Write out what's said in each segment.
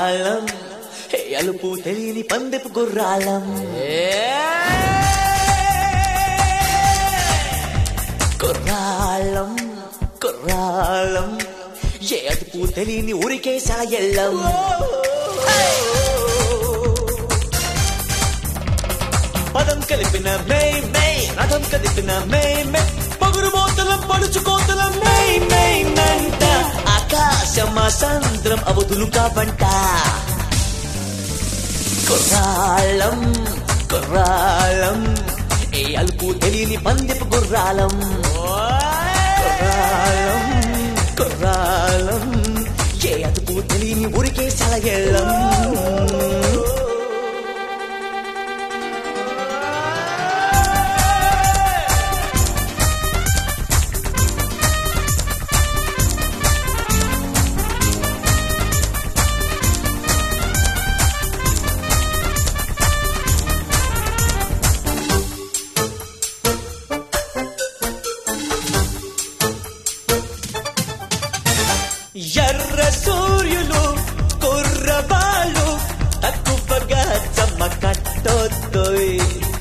కుర్రాళ్ళం హే అలుపు తెలియని పందెపు గుర్రాళ్ళం కుర్రాళ్ళం కుర్రాళ్ళం ఏ అదుపు తెలియని ఊరికే సాయల్లం పదం కలిపిన మే మే రథం కదిపిన మే మే పగురు మోతలం పడుచు కోతలం మే మే నంట ఆకాశమా సంద్రం అవధులు కావంట కుర్రాళ్ళం కుర్రాళ్ళం ఏ అలుపు తెలియని పందిపు గుర్రాలం కుర్రాళ్ళం కుర్రాళ్ళం ఏ అదుపు తెలియని ఊరికే సలగెళ్ళం ఎర్ర సూర్యులు కుర్రవాళ్ళు తక్కువగా చెమ్మ కట్టొద్దోయ్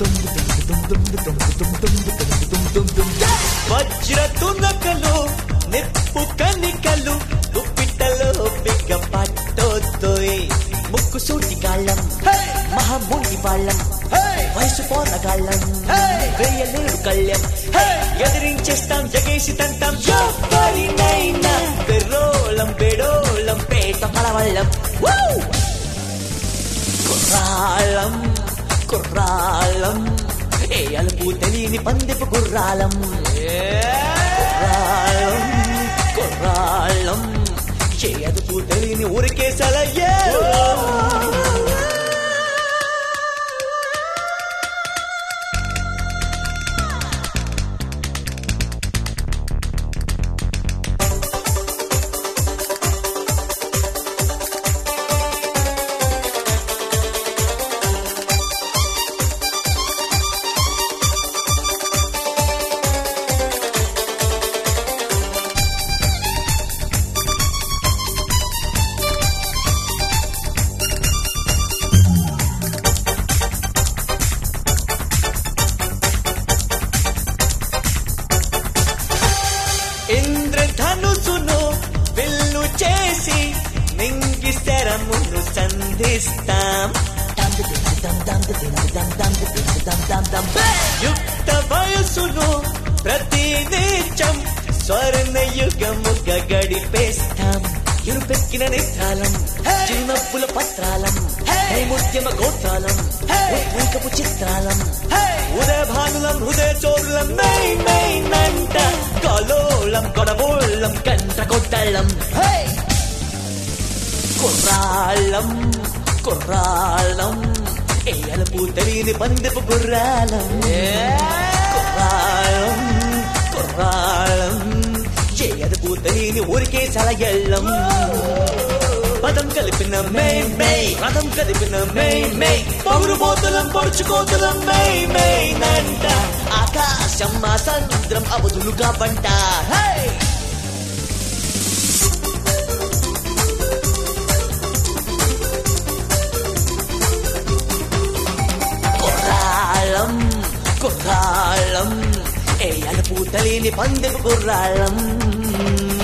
వజ్ర తునకలు నిప్పు కనికలు దుప్పిట్టలో బిగ్గ పట్టొద్దోయ్ ముక్కు సూటి గాళ్ళం మహామూని వాళ్ళం వయసు పోరగాళ్ళం వేయలేరు కళ్ళెం ఎదిరించేస్తాం జగేసి తంటాం ఎవరినైనా పెర్రోళం పెడోళం పేట పలవళ్ళం కుర్రాళం కుర్రాళం ఏ అలుపు తెలియని పందిపు గుర్రాలం కుర్రాళం కుర్రాళం ఏ అదుపు తెలియని ఊరికే సలయ్యే ఇంద్రధనుసును విల్లు చేసి నింగి శరమును సంధిస్తాం యుక్త వయసును ప్రతి నీచం స్వర్ణ యుగముగా గడిపేస్తాం ఇరుపెక్కిన నేత్రాలం చిరునవ్వుల పత్రాలం ముత్యమ గోత్రాలం ఉద్రేకపు చిత్రాలం ఉదయ భానులం హృదయ చోరులం మై మై నంట కలోలం కొడబోళ్ళం కంట కొట్టళ్ళం కుర్రాళ్ళం కుర్రాళ్ళం ఏ అలుపు తెలియని పందెపు గుర్రాలం కుర్రాళ్ళం కుర్రాళ్ళం ఏ అదుపు తెలియని ఊరికే సలగెళ్ళం పదం కలిపిన మే మే రథం కలిపిన మే మే పౌరు బోతులం పొడుచుకోతులం మే మే నంట ఆకాశం మా సముద్రం అవధులుగా పంట హే కుర్రాళ్ళం కుర్రాళ్ళం ఏ అలుపు తెలియని పందెపు గుర్రాళ్ళం